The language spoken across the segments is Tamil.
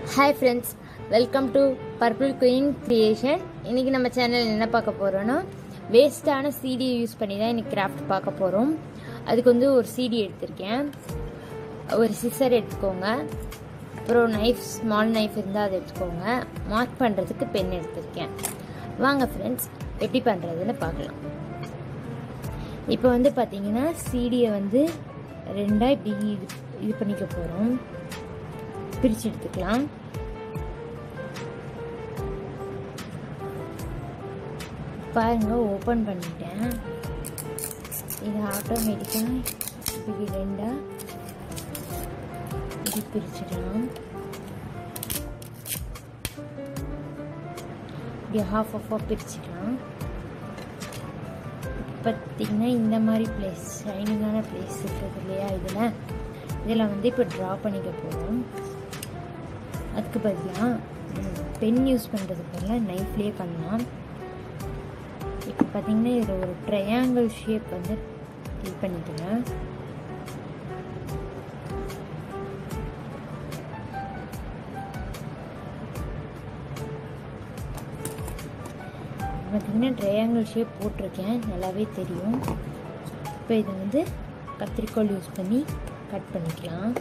hi friends welcome to purple queen creation இன்றைக்கி நம்ம சேனல் என்ன பார்க்க போகிறோன்னா வேஸ்ட்டான சீடியை யூஸ் பண்ணி தான் இன்னைக்கு கிராஃப்ட் பார்க்க போகிறோம் அதுக்கு வந்து ஒரு சீடி எடுத்திருக்கேன் ஒரு சிசர் எடுத்துக்கோங்க அப்புறம் நைஃப் ஸ்மால் நைஃப் இருந்தால் அதை எடுத்துக்கோங்க மார்க் பண்ணுறதுக்கு பென் எடுத்திருக்கேன் வாங்க ஃப்ரெண்ட்ஸ் எப்படி பண்ணுறதுன்னு பார்க்கலாம் இப்போ வந்து பார்த்தீங்கன்னா சீடியை வந்து ரெண்டாக இப்படி இது இது பண்ணிக்க போகிறோம் பிரித்து எடுத்துக்கலாம் பாருங்க ஓப்பன் பண்ணிட்டேன் இது ஆட்டோமேட்டிக்காக இப்படி ரெண்டாக இது பிரிச்சிடலாம் இப்படி ஹாஃப் ஆஃபாக பிரிச்சுக்கலாம் பார்த்தீங்கன்னா இந்த மாதிரி பிளேஸ் ஷைனிங்கான பிளேஸ் இருக்குது இல்லையா இதில் இதில் வந்து இப்போ ட்ரா பண்ணிக்க போகிறோம் அதுக்கு பதிலாக பென் யூஸ் பண்ணுறது பதிலாக நைஃப்லேயே பண்ணலாம் இப்போ பார்த்தீங்கன்னா இதில் ஒரு ட்ரையாங்கிள் ஷேப் வந்து இது பண்ணிக்கிறேன் பார்த்தீங்கன்னா ட்ரையாங்கிள் ஷேப் போட்டிருக்கேன் நல்லாவே தெரியும் இப்போ இதை வந்து கத்திரிக்கோல் யூஸ் பண்ணி கட் பண்ணிக்கலாம்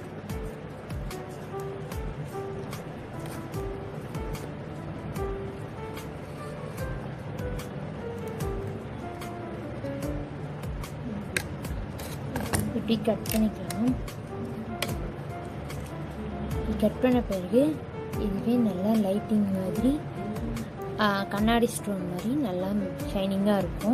இப்படி கட் பண்ணிக்கலாம் கட் பண்ண பிறகு இதுவே நல்லா லைட்டிங் மாதிரி கண்ணாடி ஸ்டோன் மாதிரி நல்லா ஷைனிங்காக இருக்கும்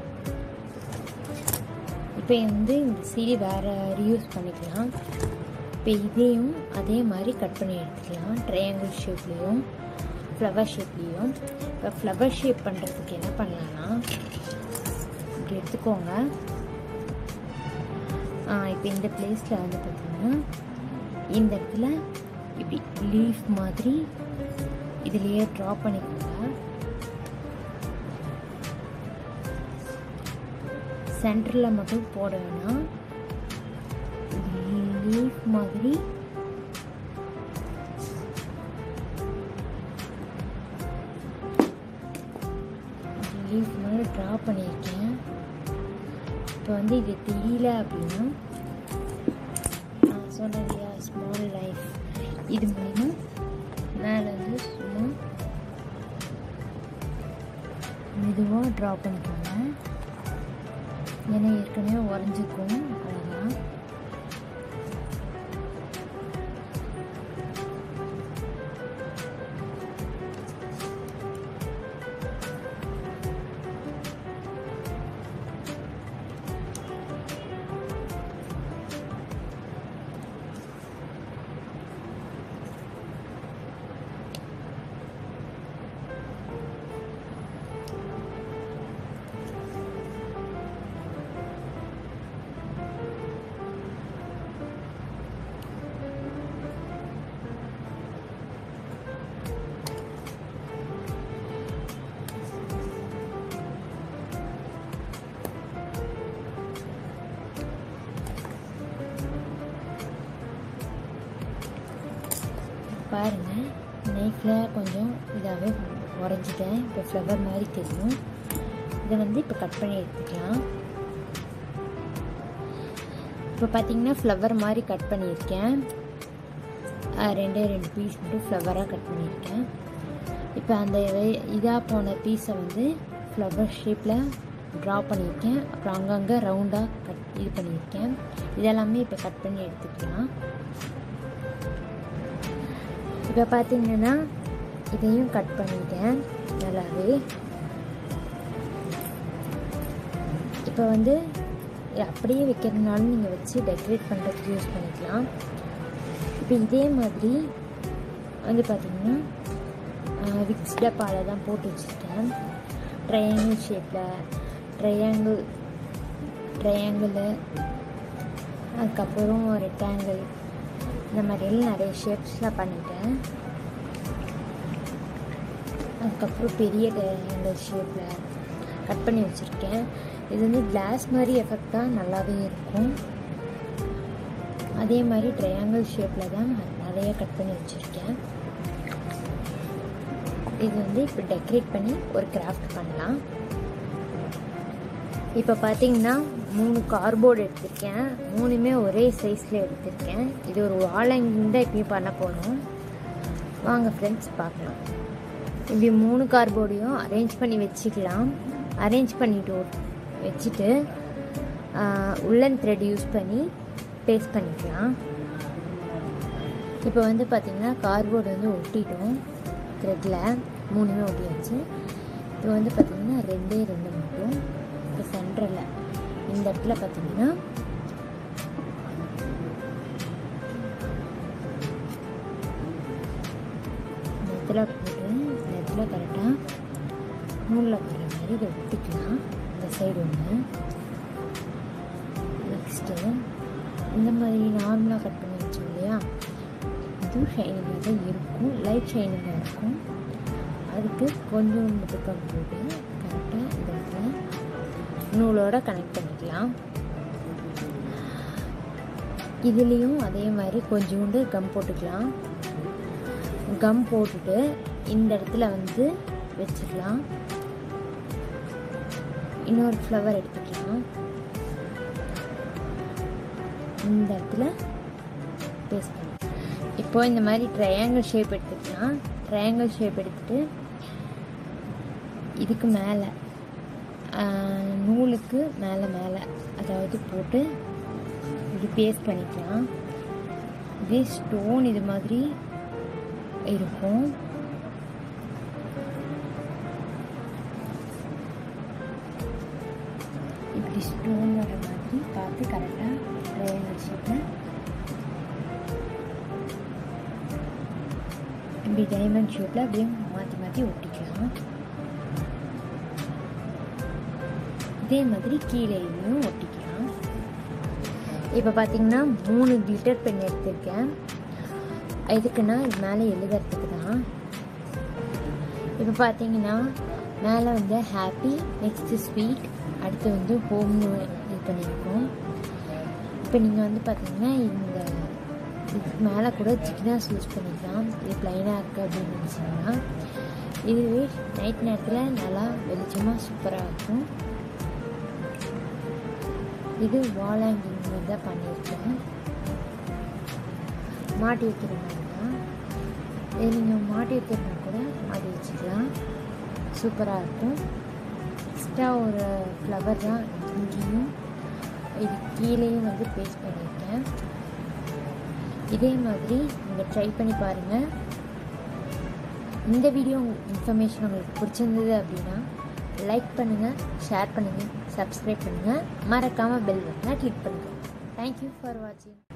இப்போ வந்து இந்த சீடி வேறு ரீயூஸ் பண்ணிக்கலாம் இப்போ இதையும் அதே மாதிரி கட் பண்ணி எடுத்துக்கலாம் ட்ரையாங்கிள் ஷேப்லேயும் ஃப்ளவர் ஷேப்லேயும் இப்போ ஃப்ளவர் ஷேப் பண்ணுறதுக்கு என்ன பண்ணலான்னா இப்படி எடுத்துக்கோங்க இப்போ இந்த பிளேஸில் வந்து பார்த்திங்கன்னா இந்த இடத்துல இப்படி லீஃப் மாதிரி இதுலேயே ட்ரா பண்ணிக்கோங்க சென்டரில் மட்டும் போட வேணாம் லீஃப் மாதிரி லீஃப் மாதிரி ட்ரா பண்ணியிருக்கேன் இப்போ வந்து இது தெரியல அப்படின்னா நான் சொன்னேன் இல்லையா ஸ்மால் லைஃப் இது மூலிமா மேலே வந்து சும்மா மெதுவாக ட்ரா பண்ணிக்கோங்க ஏன்னா ஏற்கனவே உறைஞ்சிக்கும் அழகாக பாருங்கள் நைஃப்பில் கொஞ்சம் இதாகவே உறைஞ்சிட்டேன் இப்போ ஃப்ளவர் மாதிரி தெரியும் இதை வந்து இப்போ கட் பண்ணி எடுத்துக்கலாம் இப்போ பார்த்தீங்கன்னா ஃப்ளவர் மாதிரி கட் பண்ணியிருக்கேன் ரெண்டே ரெண்டு பீஸ் மட்டும் ஃப்ளவராக கட் பண்ணியிருக்கேன் இப்போ அந்த இதாக போன பீஸை வந்து ஃப்ளவர் ஷேப்பில் ட்ரா பண்ணியிருக்கேன் அப்புறம் அங்கங்கே ரவுண்டாக கட் இது பண்ணியிருக்கேன் இதெல்லாமே இப்போ கட் பண்ணி எடுத்துக்கலாம் இப்போ பார்த்தீங்கன்னா இதையும் கட் பண்ணிட்டேன் நல்லாவே இப்போ வந்து அப்படியே வைக்கிறதுனாலும் நீங்கள் வச்சு டெக்கரேட் பண்ணுறதுக்கு யூஸ் பண்ணிக்கலாம் இப்போ இதே மாதிரி வந்து பார்த்திங்கன்னா விக்ஸ் டப்பாவில் தான் போட்டு வச்சுருக்கேன் ட்ரையாங்கிள் ஷேப்பில் ட்ரையாங்கிள் ட்ரையாங்கிள் அதுக்கப்புறம் ரெக்டாங்கிள் இந்த மாதிரியெல்லாம் நிறைய ஷேப்ஸில் பண்ணிட்டேன் அதுக்கப்புறம் பெரிய ட்ரையாங்கிள் ஷேப்பில் கட் பண்ணி வச்சுருக்கேன் இது வந்து கிளாஸ் மாதிரி எஃபெக்டாக நல்லாவே இருக்கும் அதே மாதிரி ட்ரையாங்கிள் ஷேப்பில் தான் நான் நிறைய கட் பண்ணி வச்சுருக்கேன் இது வந்து இப்போ டெக்கரேட் பண்ணி ஒரு கிராஃப்ட் பண்ணலாம் இப்போ பார்த்தீங்கன்னா மூணு கார்போர்டு எடுத்திருக்கேன் மூணுமே ஒரே சைஸில் எடுத்திருக்கேன் இது ஒரு வாழங்கிங் தான் இப்பயும் பண்ண போகணும் வாங்க ஃப்ரெண்ட்ஸ் பார்க்கலாம் இப்படி மூணு கார்போர்டையும் அரேஞ்ச் பண்ணி வச்சுக்கலாம் அரேஞ்ச் பண்ணிட்டு வச்சுட்டு உள்ளன் த்ரெட் யூஸ் பண்ணி பேஸ்ட் பண்ணிக்கலாம் இப்போ வந்து பார்த்திங்கன்னா கார்போர்டு வந்து ஒட்டிட்டோம் த்ரெட்டில் மூணுமே ஒட்டியாச்சு இப்போ வந்து பார்த்திங்கன்னா ரெண்டே ரெண்டு மட்டும் இப்போ சென்டரில் இந்த இடத்துல பார்த்திங்கன்னா இந்த இடத்துல போட்டு இந்த இடத்துல கரெக்டாக நூலில் வர மாதிரி இதை ஒட்டிக்கலாம் இந்த சைடு ஒன்று நெக்ஸ்ட்டு இந்த மாதிரி நார்மலாக கட் பண்ணி வச்சோம் இல்லையா இதுவும் ஷைனிங்காக தான் இருக்கும் லைட் ஷைனிங்காக இருக்கும் அதுக்கு கொஞ்சம் பக்கம் போட்டு கரெக்டாக இந்த இடத்துல நூலோட கனெக்ட் பண்ணிக்கலாம் இதுலேயும் அதே மாதிரி கொஞ்சோண்டு கம் போட்டுக்கலாம் கம் போட்டுட்டு இந்த இடத்துல வந்து வச்சுக்கலாம் இன்னொரு ஃப்ளவர் எடுத்துக்கலாம் இந்த இடத்துல பேஸ்ட் பண்ணி இப்போ இந்த மாதிரி ட்ரையாங்கிள் ஷேப் எடுத்துக்கலாம் ட்ரையாங்கிள் ஷேப் எடுத்துட்டு இதுக்கு மேலே நூலுக்கு மேலே மேலே அதாவது போட்டு இது பேஸ்ட் பண்ணிக்கலாம் இதே ஸ்டோன் இது மாதிரி இருக்கும் இப்படி ஸ்டோன் வர மாதிரி பார்த்து கரெக்டாக ட்ரையாங்கிள் ஷேப்பில் இப்படி டைமண்ட் ஷேப்பில் அப்படியே மாற்றி மாற்றி ஒட்டிக்கலாம் இதே மாதிரி கீழேயும் ஒட்டிக்கலாம் இப்போ பார்த்தீங்கன்னா மூணு கிளிட்டர் பென் எடுத்திருக்கேன் எதுக்குன்னா இது மேலே எழுதுறதுக்கு தான் இப்போ பார்த்தீங்கன்னா மேலே வந்து ஹாப்பி நெக்ஸ்ட்டு ஸ்வீட் அடுத்து வந்து ஹோம்னு இது பண்ணியிருக்கோம் இப்போ நீங்கள் வந்து பார்த்தீங்கன்னா இந்த இதுக்கு மேலே கூட சிக்கனாஸ் யூஸ் பண்ணிக்கலாம் இது ப்ளைனாக இருக்குது அப்படின்னு நினச்சிங்கன்னா இதுவே நைட் நேரத்தில் நல்லா வெளிச்சமாக சூப்பராக இருக்கும் இது வாலாங்கிங் தான் பண்ணியிருக்கேன் மாட்டி வைக்கிற மாதிரி தான் இது நீங்கள் மாட்டி வைக்கிறதா கூட மாட்டி வச்சுக்கலாம் சூப்பராக இருக்கும் எக்ஸ்ட்ரா ஒரு ஃப்ளவர் தான் இங்கேயும் இது கீழேயும் வந்து பேஸ்ட் பண்ணியிருக்கேன் இதே மாதிரி நீங்கள் ட்ரை பண்ணி பாருங்கள் இந்த வீடியோ இன்ஃபர்மேஷன் உங்களுக்கு பிடிச்சிருந்தது அப்படின்னா லைக் பண்ணுங்கள் ஷேர் பண்ணுங்கள் சப்ஸ்கிரைப் பண்ணுங்கள் மறக்காமல் பெல் பட்டனை கிளிக் பண்ணுங்கள் தேங்க்யூ ஃபார் வாட்சிங்